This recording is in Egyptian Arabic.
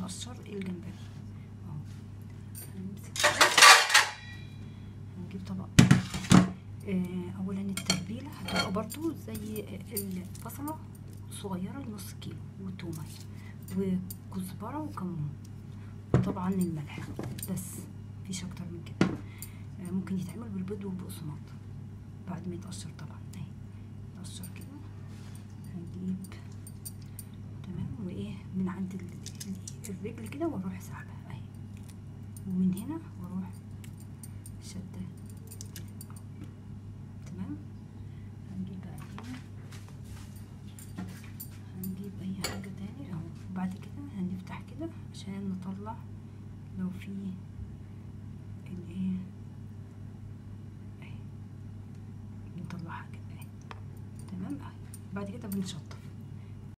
نقشر الجمبري اهو هنمسك هنجيب طبق آه، اولا التتبيله هتبقى برضو زي البصله صغيره نص كيلو وتومه وكزبره وكمون وطبعا الملح بس مفيش اكتر من كده آه، ممكن يتعمل بالبيض والبقسماط بعد ما يتقشر طبعا اهي نقشر كده هنجيب تمام وايه من عند ال- ال- الرجل كده واروح سحبها اهي ومن هنا واروح شده تمام هنجيب بقى هنا هنجيب اي حاجه تاني اهو وبعد كده هنفتح كده عشان نطلع لو في الايه اهي نطلعها كده اهي تمام اهي بعد كده بنشطب